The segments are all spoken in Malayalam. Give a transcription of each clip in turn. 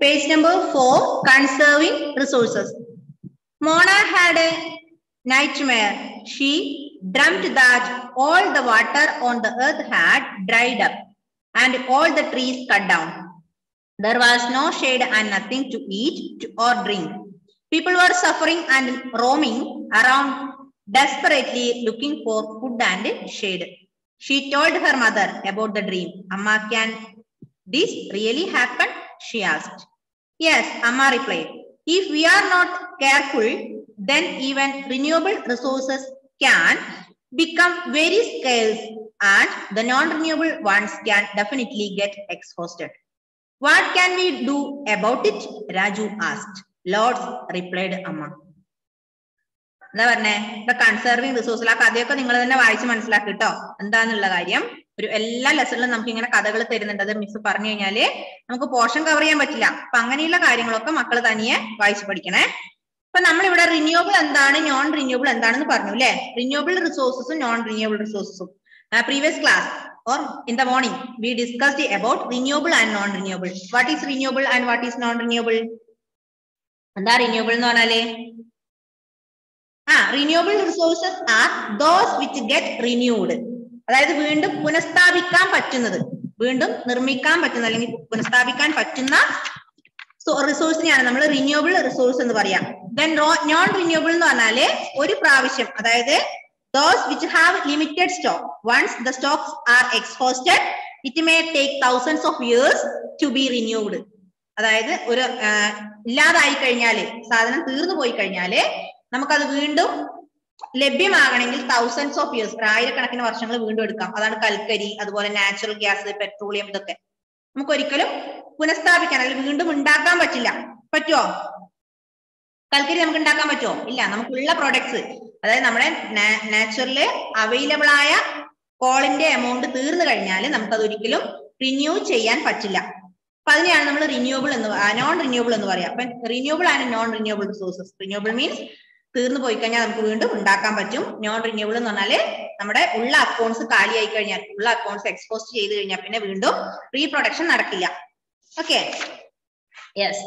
Page number four, conserving resources. Mona had a nightmare. She dreamt that all the water on the earth had dried up and all the trees cut down. There was no shade and nothing to eat to- or drink. People were suffering and roaming around desperately looking for food and shade. She told her mother about the dream. Amma, can this really happen? She asked. Yes, Amma replied. If we are not careful, then even renewable resources can become very scarce and the non-renewable ones can definitely get exhausted. What can we do about it? Raju asked. Lords replied Amma. എന്താ പറഞ്ഞേ ഇപ്പൊ കൺസർവിങ് റിസോഴ്സിൽ ആ കഥയൊക്കെ നിങ്ങൾ തന്നെ വായിച്ച് മനസ്സിലാക്കി കേട്ടോ എന്താന്നുള്ള കാര്യം ഒരു എല്ലാ ലെസണിലും നമുക്ക് ഇങ്ങനെ കഥകൾ തരുന്നുണ്ട് അത് മിസ് പറഞ്ഞു കഴിഞ്ഞാല് നമുക്ക് പോർഷൻ കവർ ചെയ്യാൻ പറ്റില്ല അപ്പൊ അങ്ങനെയുള്ള കാര്യങ്ങളൊക്കെ മക്കൾ തനിയെ വായിച്ച് പഠിക്കണേ അപ്പൊ നമ്മളിവിടെ റിന്യൂവബിൾ എന്താണ് നോൺ റിന്യൂവബിൾ എന്താണെന്ന് പറഞ്ഞു അല്ലെ റിന്യൂവബിൾ റിസോഴ്സസും നോൺ റിന്യൂവബിൾ റിസോഴ്സസും previous class or in the morning we discussed about renewable and non renewable what is renewable and what is non renewable എന്താ renewable എന്ന് പറഞ്ഞാല് ആ renewable resources are those which get renewed അതായത് വീണ്ടും പുനഃസ്ഥാപിക്കാൻ പറ്റുന്നത് വീണ്ടും നിർമ്മിക്കാൻ പറ്റുന്ന അല്ലെങ്കിൽ പുനഃസ്ഥാപിക്കാൻ പറ്റുന്ന റിസോഴ്സിനെയാണ് നമ്മൾ റിന്യൂവബിൾ റിസോഴ്സ് എന്ന് പറയാം ദെൻ നോൺ റിന്യൂവബിൾ എന്ന് പറഞ്ഞാല് ഒരു പ്രാവശ്യം അതായത് those which have limited stock once the stocks are exhausted it may take thousands of years to be renewed അതായത് ഒരു ആ, ഇല്ലാതായി കഴിഞ്ഞാല് സാധനം തീർന്നു പോയി കഴിഞ്ഞാല് നമുക്കത് വീണ്ടും ലഭ്യമാകണമെങ്കിൽ തൗസൻഡ്സ് ഓഫ് ഇയേഴ്സ് ആയിരക്കണക്കിന് വർഷങ്ങൾ വീണ്ടും എടുക്കാം അതാണ് കൽക്കരി അതുപോലെ നാച്ചുറൽ ഗ്യാസ് പെട്രോളിയം ഇതൊക്കെ നമുക്ക് ഒരിക്കലും പുനഃസ്ഥാപിക്കാൻ അല്ലെങ്കിൽ വീണ്ടും ഉണ്ടാക്കാൻ പറ്റില്ല പറ്റുമോ കൽക്കരി നമുക്ക് ഉണ്ടാക്കാൻ പറ്റുമോ ഇല്ല നമുക്കുള്ള പ്രോഡക്ട്സ് അതായത് നമ്മുടെ നാച്ചുറല് അവൈലബിൾ ആയ കോളിന്റെ എമൗണ്ട് തീർന്നു കഴിഞ്ഞാൽ നമുക്കത് ഒരിക്കലും റിന്യൂ ചെയ്യാൻ പറ്റില്ല അപ്പൊ അതിനെയാണ് നമ്മൾ റിന്യൂവബിൾ എന്ന് നോൺ റിന്യൂവബിൾ എന്ന് പറയാം അപ്പൊ renewable and non renewable resources renewable means തീർന്നു പോയി കഴിഞ്ഞാൽ നമുക്ക് വീണ്ടും ഉണ്ടാക്കാൻ പറ്റും നോൺ റിന്യൂവബിൾ എന്ന് പറഞ്ഞാല് നമ്മുടെ ഉള്ള അക്കൗണ്ട്സ് കാലിയായി കഴിഞ്ഞാൽ ഉള്ള അക്കൗണ്ട്സ് എക്സ്പോസ്റ്റ് ചെയ്ത് കഴിഞ്ഞാൽ പിന്നെ വീണ്ടും റീപ്രൊഡക്ഷൻ നടക്കില്ല okay yes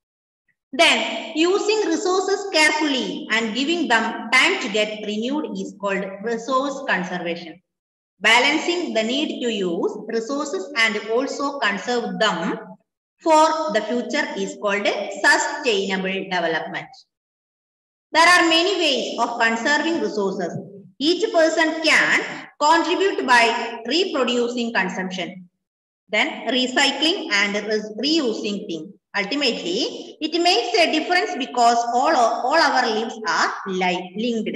Then, using resources carefully and giving them time to get renewed is called resource conservation. Balancing the need to use resources and also conserve them for the future is called sustainable development. There are many ways of conserving resources. Each person can contribute by reproducing consumption, then recycling and re- reusing things. Ultimately, it makes a difference because all, all our lives are li- linked.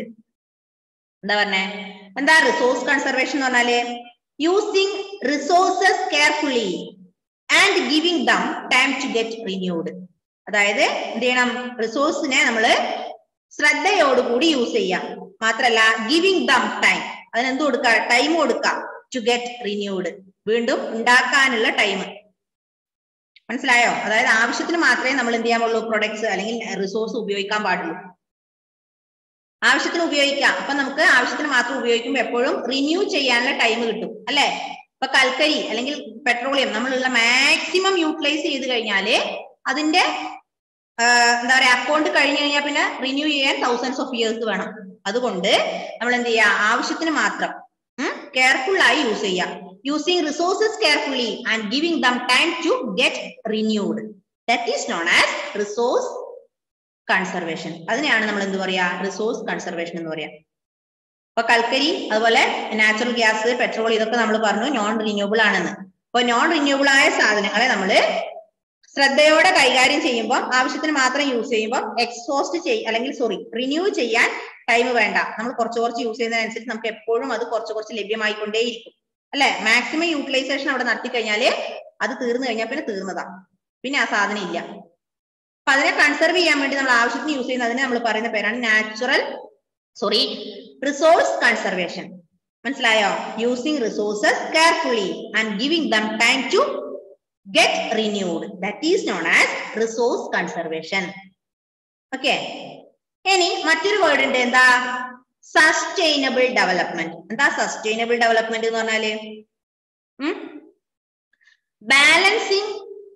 എന്താ പറഞ്ഞേ എന്താ റിസോഴ്സ് കൺസർവേഷൻ എന്ന് പറഞ്ഞാല് using resources carefully and giving them time to get renewed അതായത് എന്ത് ചെയ്യണം റിസോഴ്സിനെ നമ്മള് ശ്രദ്ധയോടുകൂടി യൂസ് ചെയ്യാം മാത്രല്ല ഗിവിംഗ് ദം ടൈം അതിന് എന്ത് കൊടുക്കുക ടൈം കൊടുക്കുക ടു ഗെറ്റ് റിന്യൂഡ് വീണ്ടും ഉണ്ടാക്കാനുള്ള ടൈം മനസ്സിലായോ അതായത് ആവശ്യത്തിന് മാത്രമേ നമ്മൾ എന്ത് ചെയ്യാൻ പാടുള്ളൂ പ്രൊഡക്ട്സ് അല്ലെങ്കിൽ റിസോഴ്സ് ഉപയോഗിക്കാൻ പാടുള്ളൂ ആവശ്യത്തിന് ഉപയോഗിക്കാം അപ്പൊ നമുക്ക് ആവശ്യത്തിന് മാത്രം ഉപയോഗിക്കുമ്പോൾ എപ്പോഴും റിന്യൂ ചെയ്യാനുള്ള ടൈം കിട്ടും അല്ലെ ഇപ്പൊ കൽക്കരി അല്ലെങ്കിൽ പെട്രോളിയം നമ്മളുള്ള മാക്സിമം യൂട്ടിലൈസ് ചെയ്ത് കഴിഞ്ഞാല് അതിന്റെ ആ, എന്താ പറയാ അക്കൗണ്ട് കഴിഞ്ഞു കഴിഞ്ഞാൽ പിന്നെ റിന്യൂ ചെയ്യാൻ തൗസൻഡ്സ് ഓഫ് ഇയേഴ്സ് വേണം അതുകൊണ്ട് നമ്മൾ എന്ത് ചെയ്യാ ആവശ്യത്തിന് മാത്രം കെയർഫുൾ ആയി യൂസ് ചെയ്യാം using resources carefully and giving them time to get renewed that is known as resource conservation അതിനെയാണ് നമ്മൾ എന്ത് പറയാ റിസോഴ്സ് കൺസർവേഷൻ എന്ന് പറയാം അപ്പൊ കൽക്കരി അതുപോലെ നാച്ചുറൽ ഗ്യാസ് പെട്രോൾ ഇതൊക്കെ നമ്മൾ പറഞ്ഞു നോൺ റിന്യൂവബിൾ ആണെന്ന് അപ്പൊ നോൺ റിന്യൂവബിൾ ആയ സാധനങ്ങളെ നമ്മൾ ശ്രദ്ധയോടെ കൈകാര്യം ചെയ്യുമ്പോൾ ആവശ്യത്തിന് മാത്രം യൂസ് ചെയ്യുമ്പോൾ എക്സോസ്റ്റ് ചെയ്യ അല്ലെങ്കിൽ സോറി റിന്യൂ ചെയ്യാൻ ടൈം വേണ്ട നമ്മൾ കുറച്ച് കുറച്ച് യൂസ് ചെയ്യുന്നതിനനുസരിച്ച് നമുക്ക് എപ്പോഴും അത് കുറച്ച് കുറച്ച് ലഭ്യമായിക്കൊണ്ടേയിരിക്കും അല്ലെ മാക്സിമം യൂട്ടിലൈസേഷൻ അവിടെ നടത്തി കഴിഞ്ഞാല് അത് തീർന്നു കഴിഞ്ഞാൽ പിന്നെ തീർന്നതാ പിന്നെ ആ സാധനം ഇല്ല അപ്പൊ അതിനെ കൺസർവ് ചെയ്യാൻ വേണ്ടി നമ്മൾ ആവശ്യത്തിന് യൂസ് ചെയ്യുന്ന അതിനെ നമ്മൾ പറയുന്ന പേരാണ് നാച്ചുറൽ സോറി റിസോഴ്സ് കൺസർവേഷൻ മനസ്സിലായോ using resources carefully and giving them time to get renewed that is known as resource conservation okay ഇനി മറ്റൊരു വേർഡ് ഉണ്ട് എന്താ സസ്റ്റൈനബിൾ ഡെവലപ്മെന്റ് എന്താ സസ്റ്റൈനബിൾ ഡെവലപ്മെന്റ് എന്ന് പറഞ്ഞാല് balancing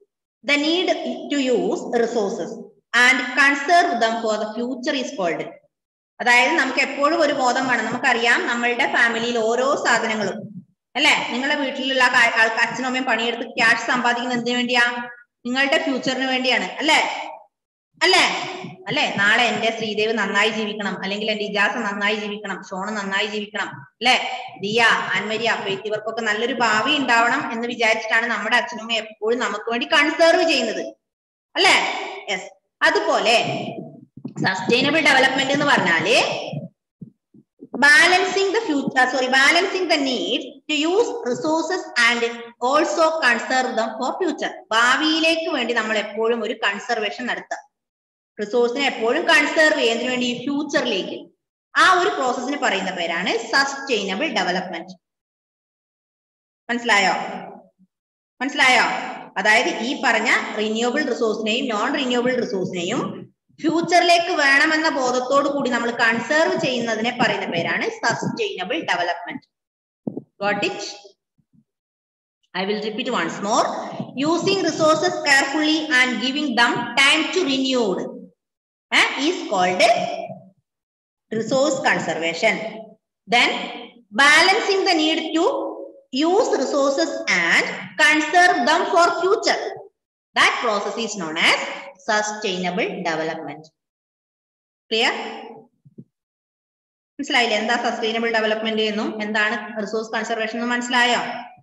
the need to use resources and conserve them for the future is called അതായത് നമുക്ക് എപ്പോഴും ഒരു ബോധം വേണം നമുക്കറിയാം നമ്മളുടെ ഫാമിലിയിൽ ഓരോ സാധനങ്ങളും അല്ലെ നിങ്ങളുടെ വീട്ടിലുള്ള കാ- ആൾക്ക് അച്ഛനും അമ്മയും പണിയെടുത്ത് ക്യാഷ് സമ്പാദിക്കുന്നത് എന്തിനു വേണ്ടിയാ നിങ്ങളുടെ ഫ്യൂച്ചറിന് വേണ്ടിയാണ് അല്ലെ അല്ലേ അല്ലെ നാളെ എന്റെ ശ്രീദേവ് നന്നായി ജീവിക്കണം അല്ലെങ്കിൽ എന്റെ ഇജാസ് നന്നായി ജീവിക്കണം ഷോണ് നന്നായി ജീവിക്കണം അല്ലെ ദിയ ആൻമരിയ ഫെയ്ത്ത് ഇവർക്കൊക്കെ നല്ലൊരു ഭാവി ഉണ്ടാവണം എന്ന് വിചാരിച്ചിട്ടാണ് നമ്മുടെ അച്ഛനമ്മ എപ്പോഴും നമുക്ക് വേണ്ടി കൺസേർവ് ചെയ്യുന്നത് അല്ലെ യെസ് അതുപോലെ സസ്റ്റൈനബിൾ ഡെവലപ്മെന്റ് എന്ന് പറഞ്ഞാല് balancing the future sorry balancing the needs to use resources and also conserve them for future ഭാവിയിലേക്ക് വേണ്ടി നമ്മൾ എപ്പോഴും ഒരു കൺസർവേഷൻ നടത്തുക റിസോഴ്സിനെ എപ്പോഴും കൺസർവ് ചെയ്യുന്നതിന് വേണ്ടി ഫ്യൂച്ചറിലേക്ക് ആ ഒരു പ്രോസസ്സിന് പറയുന്ന പേരാണ് സസ്റ്റൈനബിൾ ഡെവലപ്മെന്റ് മനസ്സിലായോ മനസ്സിലായോ അതായത് ഈ പറഞ്ഞ റിന്യൂവബിൾ റിസോഴ്സിനെയും നോൺ റിന്യൂവബിൾ റിസോഴ്സിനെയും ഫ്യൂച്ചറിലേക്ക് വേണമെന്ന ബോധത്തോടു കൂടി നമ്മൾ കൺസർവ് ചെയ്യുന്നതിനെ പറയുന്ന പേരാണ് sustainable development got it I will repeat once more. Using resources carefully and giving them time to renewed eh, is called resource conservation. Then balancing the need to use resources and conserve them for future. That process is known as sustainable development. Clear? മനസ്സിലായില്ലേ എന്താ സസ്റ്റൈനബിൾ ഡെവലപ്മെന്റ് എന്നും എന്താണ് റിസോഴ്സ് കൺസർവേഷൻ എന്നും മനസ്സിലായോ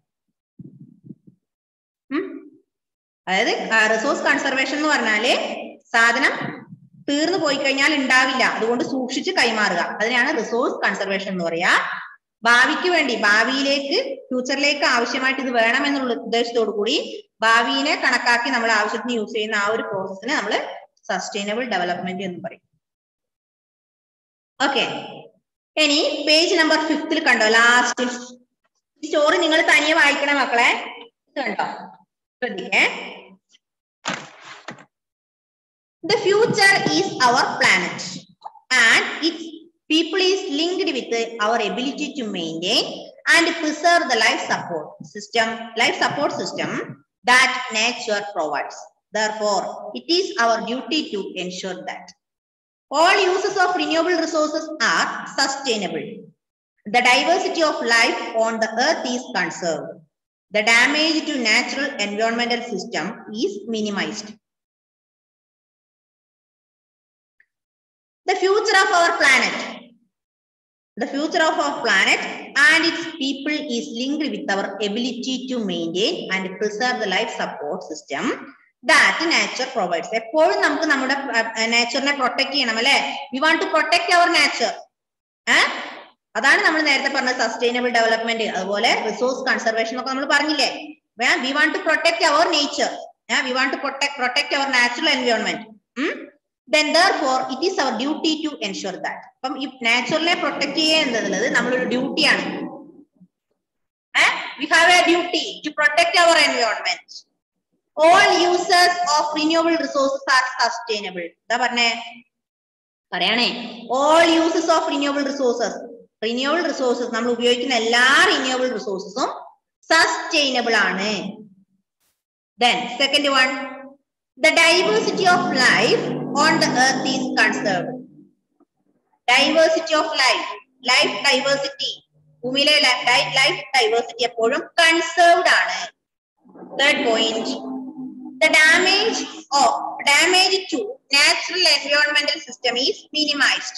ഉം? അതായത് റിസോഴ്സ് കൺസർവേഷൻ എന്ന് പറഞ്ഞാല് സാധനം തീർന്നു പോയി കഴിഞ്ഞാൽ ഉണ്ടാവില്ല അതുകൊണ്ട് സൂക്ഷിച്ച് കൈമാറുക അതിനാണ് റിസോഴ്സ് കൺസർവേഷൻ എന്ന് പറയാ ഭാവിക്ക് വേണ്ടി ഭാവിയിലേക്ക് ഫ്യൂച്ചറിലേക്ക് ആവശ്യമായിട്ട് ഇത് വേണമെന്നുള്ള ഉദ്ദേശത്തോടു കൂടി ഭാവിയെ കണക്കാക്കി നമ്മൾ ആവശ്യത്തിന് യൂസ് ചെയ്യുന്ന ആ ഒരു പ്രോസസ്സിനെ നമ്മൾ സസ്റ്റൈനബിൾ ഡെവലപ്മെന്റ് എന്ന് പറയും ഓക്കെ ഇനി പേജ് നമ്പർ ഫിഫ്തിൽ കണ്ടോ ലാസ്റ്റ് സ്റ്റോറി നിങ്ങൾ തനിയെ വായിക്കണേ മക്കളെ ഇത് കണ്ടോ ശ്രദ്ധിക്കേ The future is our planet and its people is linked with our ability to maintain and preserve the life support system, life support system that nature provides. Therefore, it is our duty to ensure that all uses of renewable resources are sustainable. The diversity of life on the earth is conserved. The damage to natural environmental system is minimized. The future of our planet. The future of our planet and its people is linked with our ability to maintain and preserve the life support system that nature provides. എപ്പോഴും നമുക്ക് നമ്മുടെ നേച്ചറിനെ പ്രൊട്ടക്ട് ചെയ്യണം അല്ലെ we want to protect our nature ഏഹ് അതാണ് നമ്മൾ നേരത്തെ പറഞ്ഞ സസ്റ്റൈനബിൾ ഡെവലപ്മെന്റ് അതുപോലെ റിസോഴ്സ് കൺസർവേഷൻ ഒക്കെ നമ്മൾ പറഞ്ഞില്ലേ we want to protect our nature we want to protect protect our natural environment then therefore it is our duty to ensure that അപ്പം ഈ നാച്ചുറലിനെ പ്രൊട്ടക്ട് ചെയ്യുക എന്നുള്ളത് നമ്മളൊരു ഡ്യൂട്ടിയാണ് we have a duty to protect our environment all users of renewable resources are sustainable എന്താ പറഞ്ഞേ പറയണേ all uses of renewable resources renewable resources നമ്മൾ ഉപയോഗിക്കുന്ന എല്ലാ റിന്യൂവബിൾ റിസോഴ്സസും സസ്റ്റൈനബിൾ ആണ് then second one the diversity of life on the earth is conserve diversity of life life diversity ഭൂമിയിലെ ലൈഫ് ഡൈവേഴ്സിറ്റി എപ്പോഴും കൺസേർവ്ഡ് ആണ് third point the damage of damage to natural environmental system is minimized.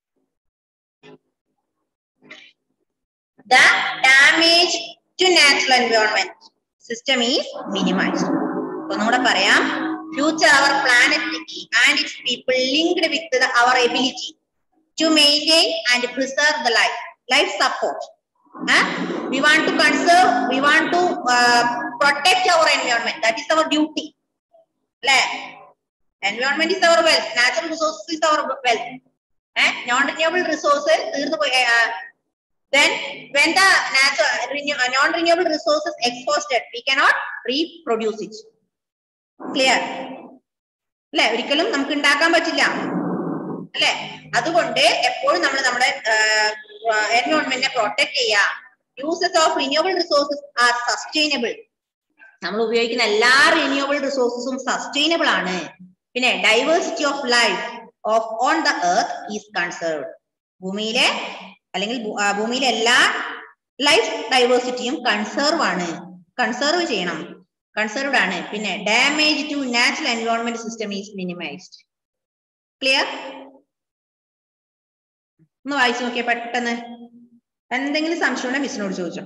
The damage to natural environment system is minimized. ഒന്നുകൂടെ പറയാം future our planet and its people linked with the, our ability to maintain and preserve the life life support Huh? We want to conserve, we want to uh, protect our environment. That is our duty. അല്ലേ environment is our wealth natural resources is our wealth non renewable resource തീർന്നു പോയി then when the natural non renewable resources exhausted we cannot reproduce it clear അല്ലെ ഒരിക്കലും നമുക്ക് ഉണ്ടാക്കാൻ പറ്റില്ല അല്ലെ അതുകൊണ്ട് എപ്പോഴും നമ്മൾ നമ്മുടെ എൻവയോൺമെന്റിനെ പ്രൊട്ടക്ട് ചെയ്യുക uses of renewable resources are sustainable നമ്മൾ ഉപയോഗിക്കുന്ന എല്ലാ റിന്യൂവബിൾ റിസോഴ്സസും സസ്റ്റൈനബിൾ ആണ് പിന്നെ diversity of life of on the earth is conserved ഭൂമിയിലെ അല്ലെങ്കിൽ ഭൂ- ആ, ഭൂമിയിലെ എല്ലാ ലൈഫ് ഡൈവേഴ്സിറ്റിയും കൺസേർവ് ആണ് കൺസേർവ് ചെയ്യണം കൺസേർവ്ഡ് ആണ് പിന്നെ damage to natural environment system is minimised clear ഒന്ന് വായിച്ചു നോക്കിയേ പെട്ടെന്ന് എന്തെങ്കിലും സംശയം ഉണ്ടെങ്കിൽ മിസ്സിനോട് ചോദിച്ചോ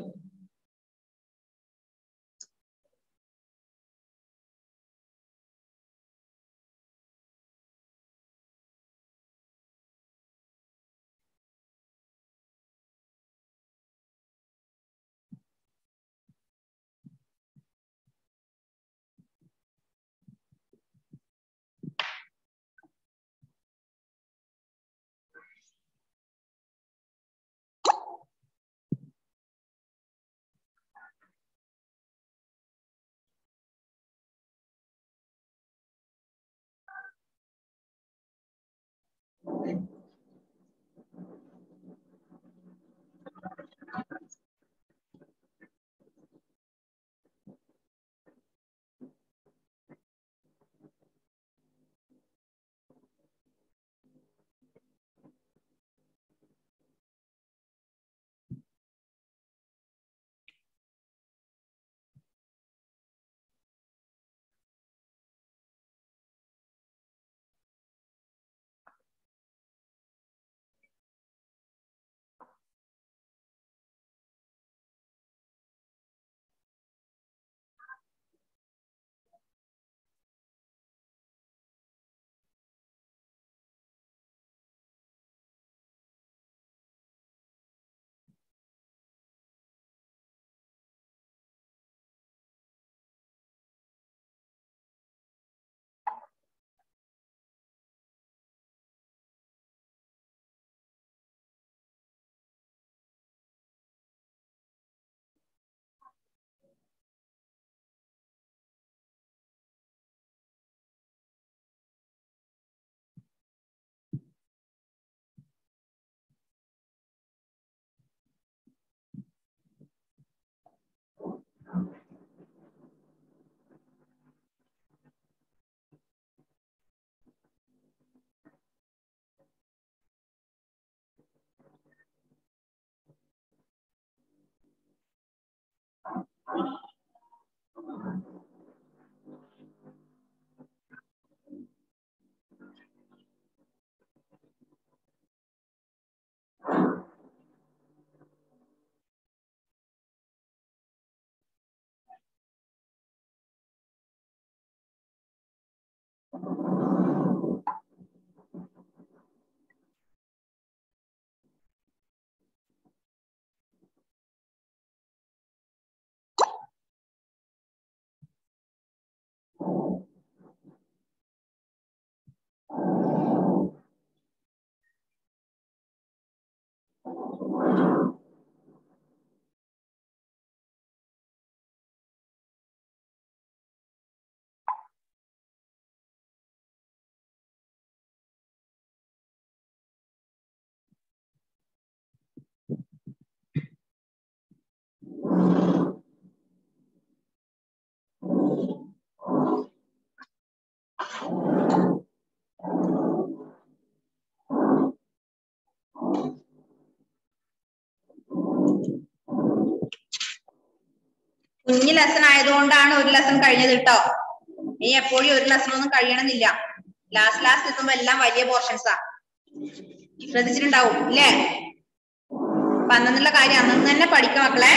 കുഞ്ഞു ലെസൺ ആയതുകൊണ്ടാണ് ഒരു ലെസൺ കഴിഞ്ഞത് കേട്ടോ ഇനി എപ്പോഴും ഒരു ലെസൺ ഒന്നും കഴിയണമെന്നില്ല ലാസ്റ്റ് ലാസ്റ്റ് എത്തുമ്പോ എല്ലാം വലിയ പോർഷൻസാ ശ്രദ്ധിച്ചിട്ടുണ്ടാവും ഇല്ലേ അപ്പൊ അന്നുള്ള കാര്യം അന്നു തന്നെ പഠിക്ക മക്കളെ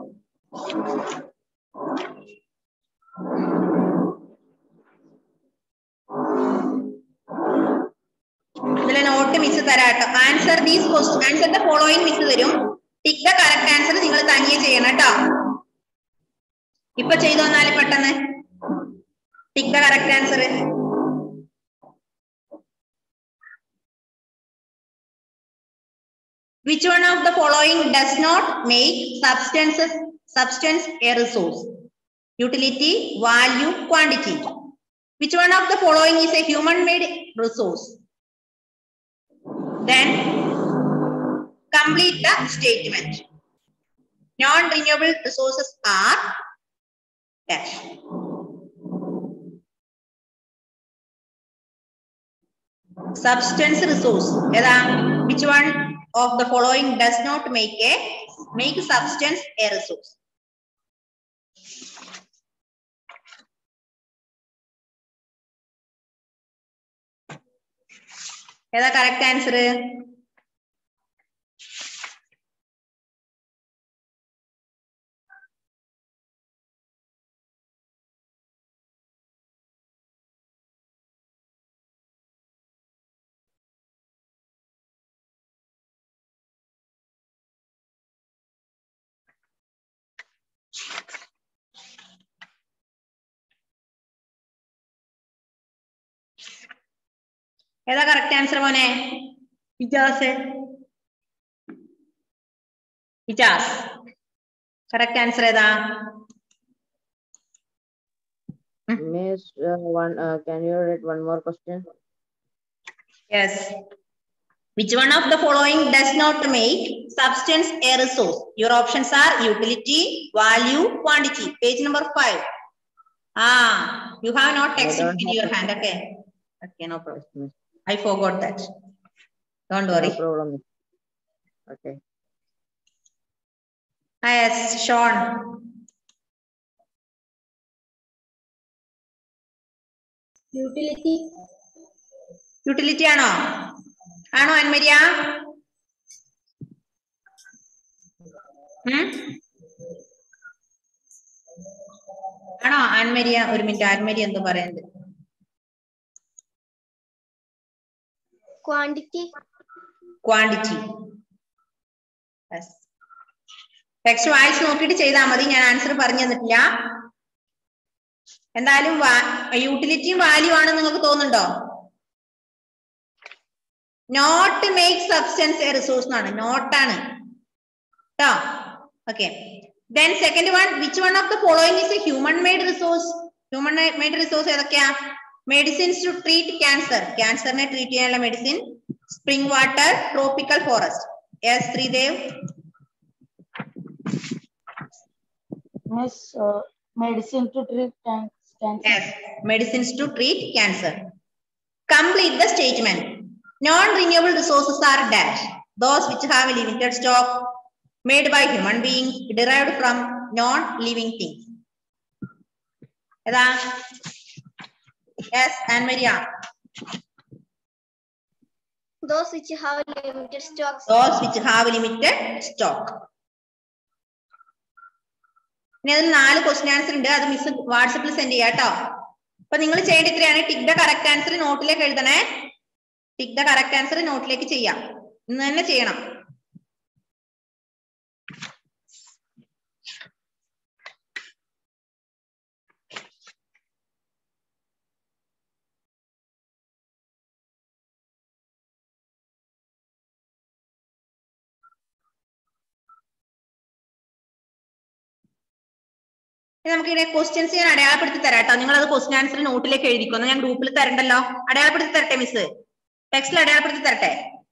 ഇതിലെ നോട്ട് മിസ് തരാട്ടോ answer these quest answer the following miss തരും ടിക് ദ കറക്റ്റ് ആൻസർ നിങ്ങൾ തനിയെ ചെയ്യണം കേട്ടോ ഇപ്പൊ ചെയ്തു വന്നാല് പെട്ടെന്ന് tick the correct answer Which one of the following does not make substances substance a resource? Utility, value, quantity. Which one of the following is a human-made resource? Then complete the statement. Non-renewable resources are dash. Substance resource. ഏതാ? Which one of the following does not make a make substance a resource? ഏതാ കറക്റ്റ് ആൻസർ ഏതാ കറക്റ്റ് ആൻസർ മോനെ ഇജാസ് ഇജാസ് കറക്റ്റ് ആൻസർ ഏതാ Miss, uh, one, uh, can you read one more question? Yes Which one of the following does not make substance a resource? Your options are utility, value, quantity. Page number five. Ah, you have not I textbook don't in have your it. hand. Okay. Okay, no problem. Yes, miss. I forgot that. Don't worry. No problem. miss. Okay. Ah, yes, Sean. Utility. Utility ആണോ ആണോ അൻമരിയ ഉം? ആണോ ആൻമരിയ ഒരു മിനിറ്റ് ആൻമരിയ എന്തോ പറയുന്നത് Quantity. ക്വാണ്ടിറ്റി ടെക്സ്റ്റ് വായിച്ച് നോക്കിയിട്ട് ചെയ്താൽ മതി ഞാൻ ആൻസർ പറഞ്ഞു തന്നിട്ടില്ല എന്തായാലും യൂട്ടിലിറ്റിയും വാല്യൂ ആണെന്ന് നിങ്ങൾക്ക് തോന്നുന്നുണ്ടോ not make substance a resource എന്നാണ് നോട്ടാണ് കേട്ടോ okay then second one which one of the following is a human made resource human made resource ഏതൊക്കെയാ മെഡിസിൻസ് ടു ട്രീറ്റ് ക്യാൻസർ ക്യാൻസറിനെ ട്രീറ്റ് ചെയ്യാനുള്ള medicine spring water tropical forest yes Sreedev Miss, uh, medicine to treat can- cancer. Yes, medicines to treat cancer. Complete the statement. Non-renewable resources are dash. Those which have a limited stock made by human beings derived from non-living things. ഏതാ yes Ann Maria Those which have limited stocks. Those which have limited stock ഇനി അതിൽ നാല് ക്വസ്റ്റ്യൻ ആൻസർ ഉണ്ട് അത് മിസ് വാട്സപ്പിൽ സെൻഡ് ചെയ്യാം കേട്ടോ അപ്പൊ നിങ്ങൾ ചെയ്യേണ്ട ഇത്രയാണ് ടിക് ദ കറക്റ്റ് ആൻസർ നോട്ടിലേക്ക് എഴുതണേ ടിക് ദ കറക്റ്റ് ആൻസർ നോട്ടിലേക്ക് ചെയ്യാം ഇന്ന് തന്നെ ചെയ്യണം ഇനി നമുക്ക് ഇവിടെ ക്വസ്റ്റ്യൻസ് ഞാൻ അടയാളപ്പെടുത്തി തരാം കേട്ടോ നിങ്ങൾ അത് ക്വസ്റ്റ്യൻ ആൻസർ നോട്ടിലേക്ക് എഴുതിക്കൊന്ന് ഞാൻ ഗ്രൂപ്പിൽ തരണ്ടല്ലോ അടയാളപ്പെടുത്തി തരട്ടെ മിസ് ടെക്സ്റ്റിൽ അടയാളപ്പെടുത്തി തരട്ടെ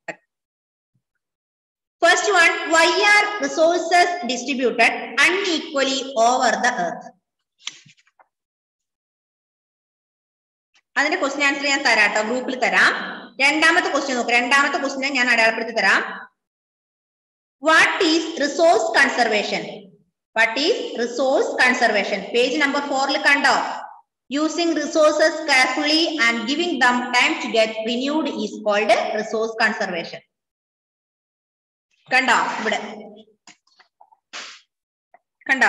first one why are resources distributed unequally over the earth അതിന്റെ ക്വസ്റ്റ്യൻ ആൻസർ ഞാൻ തരാം കേട്ടോ ഗ്രൂപ്പിൽ തരാം രണ്ടാമത്തെ ക്വസ്റ്റ്യൻ നോക്ക് രണ്ടാമത്തെ ക്വസ്റ്റ്യൻ ഞാൻ അടയാളപ്പെടുത്തി തരാം what is resource conservation what is resource conservation page number ഫോറിൽ കണ്ടോ using resources carefully and giving them time to get renewed is called resource conservation കണ്ടോ ഇവിടെ കണ്ടോ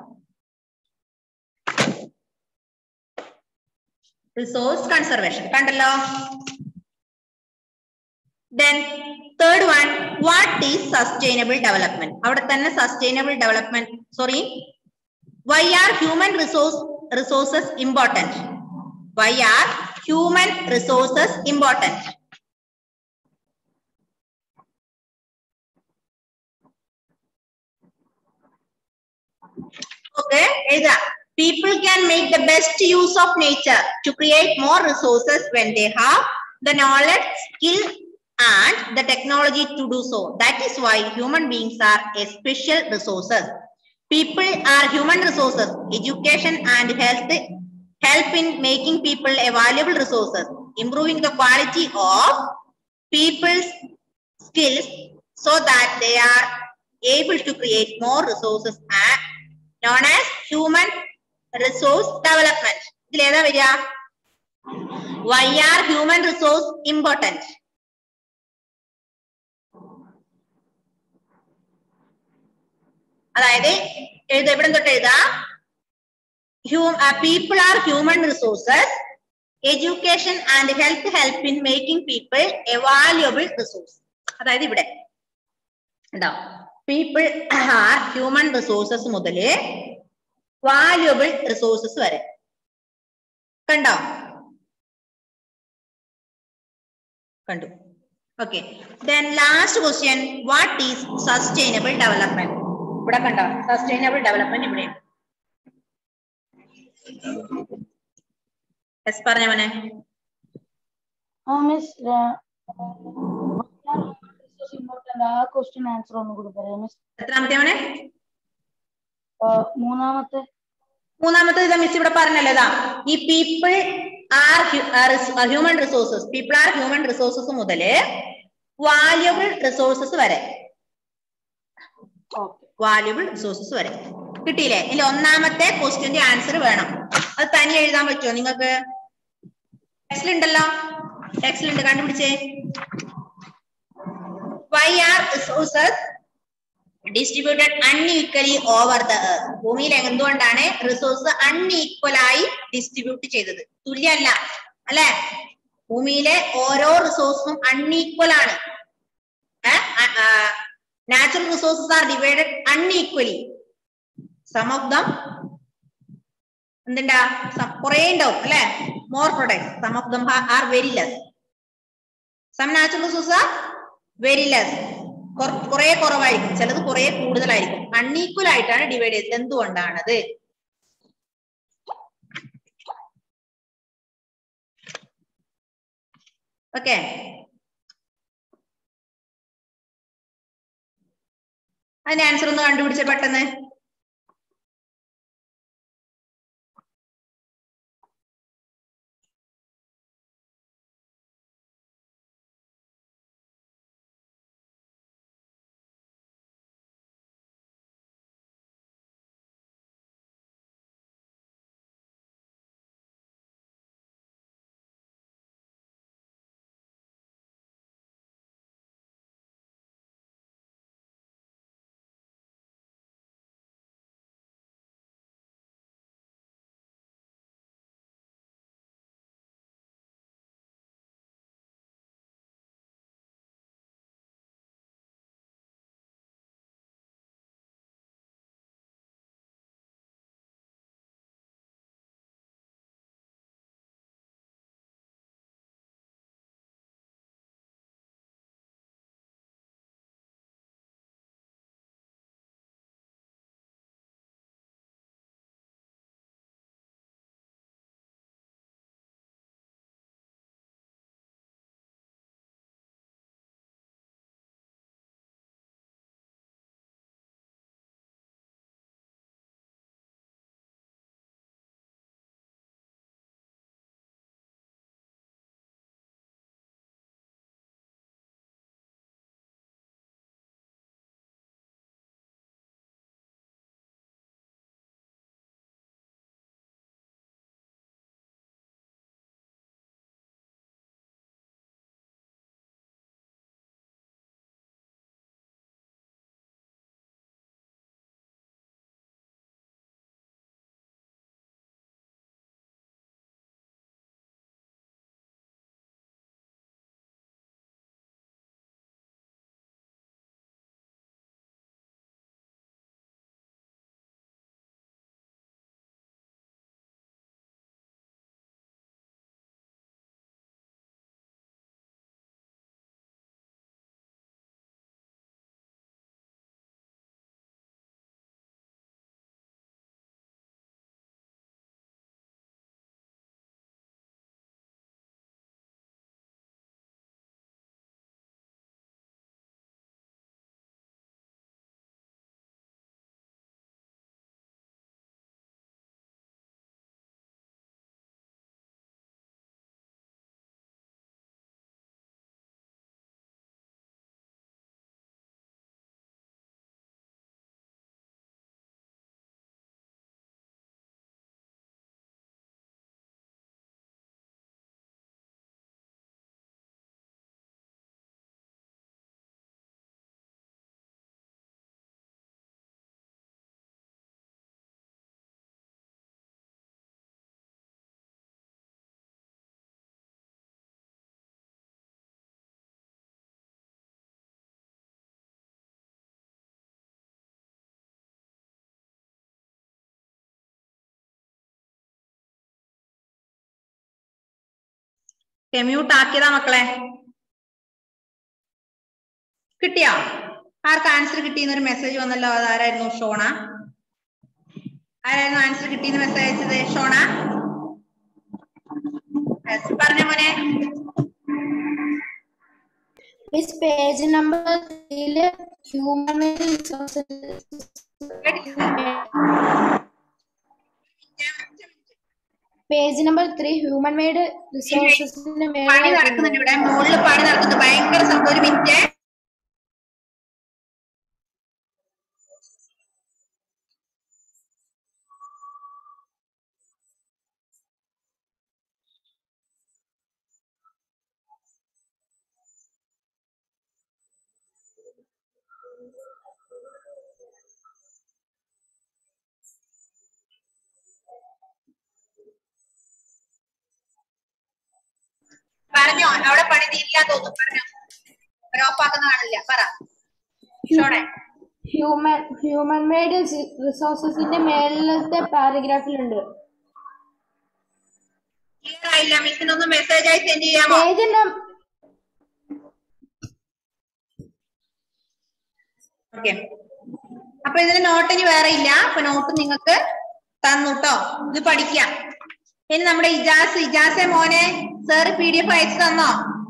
റിസോഴ്സ് കൺസർവേഷൻ കണ്ടല്ലോ then third one what is sustainable development അവിടെ തന്നെ sustainable development sorry why are human resource resources important why are human resources important okay എഴുതാ people can make the best use of nature to create more resources when they have the knowledge, skill, and the technology to do so. That is why human beings are a special resources. People are human resources. Education and health help in making people a valuable resources. Improving the quality of people's skills so that they are able to create more resources and known as human resource development. ഇതിലേതാ വരിക why are human resource important അതായത് എഴുത എവിടെ തൊട്ട് എഴുതാ people are human resources education and health help in making people a valuable resource അതായത് ഇവിടെ ഉണ്ടോ പീപ്പിൾ ആർ ഹ്യൂമൻ റിസോഴ്സസ് മുതല് വാല്യുബിൾ റിസോഴ്സസ് വരെ കണ്ടോ കണ്ടു okay then last question what is sustainable development ഇവിടെ കണ്ടോ സസ്റ്റൈനബിൾ ഡെവലപ്മെന്റ് ഇവിടെ യെസ് പറഞ്ഞ മോനെ ആ മിസ് ഇമ്പോർട്ടന്റ് ആ ക്വസ്റ്റ്യൻ ആൻസർ ഒന്നും കൂടി പറയാം മിസ് എത്രാമത്തെ മോനെ മൂന്നാമത്തെ മൂന്നാമത്തെ ഇതാ മിസ് ഇവിടെ പറഞ്ഞല്ലോ ഇതാ ഈ people are human resources people are human resources മുതല് വാല്യുബിൾ റിസോഴ്സസ് വരെ ഓക്കെ വാല്യുബിൾ റിസോഴ്സസ് വരെ കിട്ടിയില്ലേ ഇതിൽ ഒന്നാമത്തെ ക്വസ്റ്റ്യന്റെ ആൻസർ വേണം അത് തനി എഴുതാൻ പറ്റുമോ നിങ്ങൾക്ക് ടെക്സ്റ്റിലുണ്ടല്ലോ ടെക്സ്റ്റിലുണ്ട് കണ്ടുപിടിച്ചേ why are resources distributed unequally over the earth ഭൂമിയിൽ എന്തുകൊണ്ടാണ് റിസോഴ്സ് അൺഈക്വൽ ആയി ഡിസ്ട്രിബ്യൂട്ട് ചെയ്തത് തുല്യമല്ല അല്ലെ ഭൂമിയിലെ ഓരോ റിസോഴ്സും അൺഈക്വൽ ആണ് natural resources are divided unequally some of them എന്തുണ്ടാ കുറെ ഉണ്ടാവും അല്ലെ more products some of them are very less some natural resource are very less കുറെ കുറവായിരിക്കും ചിലത് കുറെ കൂടുതലായിരിക്കും അൺഈക്വൽ ആയിട്ടാണ് ഡിവൈഡ് ചെയ്തത് എന്തുകൊണ്ടാണത് ഓക്കെ അതിന്റെ ആൻസർ ഒന്ന് കണ്ടുപിടിച്ച പെട്ടെന്ന് കെമ്യൂട്ട് ആക്കിയതാ മക്കളെ കിട്ടിയോ ആർക്ക് ആൻസർ കിട്ടിയെന്ന് ഒരു മെസ്സേജ് വന്നല്ലോ അതാരായിരുന്നു ഷോണ ആരായിരുന്നു ആൻസർ കിട്ടിയെന്ന് മെസ്സേജ് അയച്ചത് ഷോണ Yes, പറഞ്ഞ മോനെ മിസ് പേജ് നമ്പർ ത്രീയില് human page number three human made റിസോഴ്സസിന്റെ പണി നടക്കുന്നുണ്ട് ഇവിടെ മുകളിൽ പണി നടക്കുന്നുണ്ട് ഭയങ്കര ശബ്ദം ഒരു മിനിറ്റ് പറഞ്ഞോ അവിടെ പണി തീരില്ല തോന്നുന്നു പറഞ്ഞോ ഓഫാക്കുന്ന കാണില്ല പറ ഷോണെ ഹ്യൂമൻ ഹ്യൂമൻ മെയ്ഡ് റിസോഴ്സസിന്റെ മേളിലത്തെ പാരഗ്രാഫിലുണ്ട് ക്ലിയർ ആയില്ല മിസ്സിനൊന്ന് മെസ്സേജ് ആയി സെൻഡ് ചെയ്യാമോ പേജ് ഓക്കെ അപ്പൊ ഇതിന് നോട്ട് ഇനി വേറെ ഇല്ല അപ്പൊ നോട്ട് നിങ്ങൾക്ക് തന്നു ട്ടോ ഇത് പഠിക്കാം ഇനി നമ്മുടെ ഇജാസ് ഇജാസെ മോനെ സാർ പി ഡി എഫ് അയച്ചു തന്നോ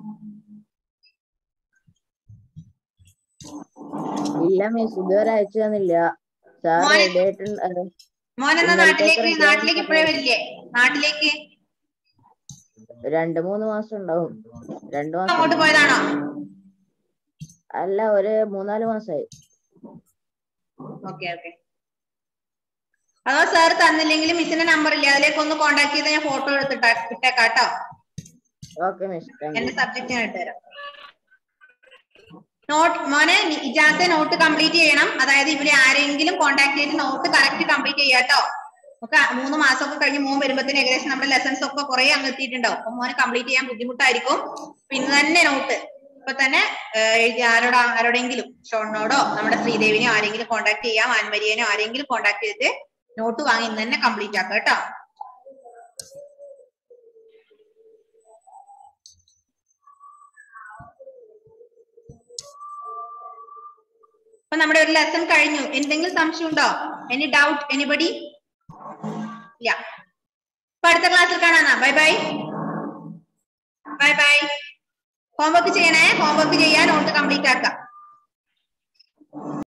ഇല്ല മിസ് ഇതുവരെ അയച്ചു തന്നില്ല സാർ മോനെ- റെഡി ആയിട്ടുണ്ട് മോനെന്നാ ഇന്നലത്തേക്ക് നാട്ടിലേക്ക് ready നാട്ടിലേക്ക് ആക്കി ഇപ്പോഴേ വരില്ലേ നാട്ടിലേക്ക് രണ്ട് മൂന്ന് മാസം ഉണ്ടാവും രണ്ടു മാസം അങ്ങോട്ട് പോയതാണോ അല്ല ഒരു മൂന്നാല് മാസമായി ഓക്കെ ഓക്കെ അതോ സാർ തന്നില്ലെങ്കിൽ മിസ്സിന്റെ നമ്പർ ഇല്ലേ അതിലേക്ക് ഒന്ന് കോണ്ടാക്ട് ചെയ്ത് ഞാൻ ഫോട്ടോ എടുത്തിട്ട് ഇട്ടേക്കാട്ടോ ഓക്കെ മിസ് താങ്ക് യു എന്റെ സബ്ജക്റ്റ് ഞാൻ ഇട്ടുതരാം നോട്ട് മോനെ നി- ഇജാസെ നോട്ട് കംപ്ലീറ്റ് ചെയ്യണം അതായത് ഇവരെ ആരെങ്കിലും കോണ്ടാക്ട് ചെയ്ത് നോട്ട് കറക്റ്റ് കംപ്ലീറ്റ് ചെയ്യാട്ടോ നമുക്ക് മൂന്ന് മാസമൊക്കെ കഴിഞ്ഞ് മോൻ വരുമ്പോഴത്തേന് ഏകദേശം നമ്മുടെ ലെസൺസ് ഒക്കെ കുറെ അങ്ങ് എത്തിയിട്ടുണ്ടാവും അപ്പൊ മോനെ കംപ്ലീറ്റ് ചെയ്യാൻ ബുദ്ധിമുട്ടായിരിക്കും അപ്പൊ ഇന്ന് തന്നെ നോട്ട് ഇപ്പൊ തന്നെ ഏഹ്, എഴുതി ആരോടാ ആരോടെങ്കിലും ഷോണിനോടോ നമ്മുടെ ശ്രീദേവിനെയോ ആരെങ്കിലും കോണ്ടാക്ട് ചെയ്യാം ആൻമരിയനോ ആരെങ്കിലും കോണ്ടാക്ട് ചെയ്തിട്ട് നോട്ട് വാങ്ങി ഇന്ന് തന്നെ കംപ്ലീറ്റ് ആക്കാം കേട്ടോ അപ്പൊ നമ്മുടെ ഒരു ലെസൺ കഴിഞ്ഞു എന്തെങ്കിലും സംശയം ഉണ്ടോ എനി ഡൗട്ട് എനിബഡി ഇല്ല അപ്പൊ അടുത്ത ക്ലാസ്സിൽ കാണാനാ bye bye bye bye homework ചെയ്യണേ ഹോംവർക്ക് ചെയ്യാൻ നോട്ട് കംപ്ലീറ്റ് ആക്കാം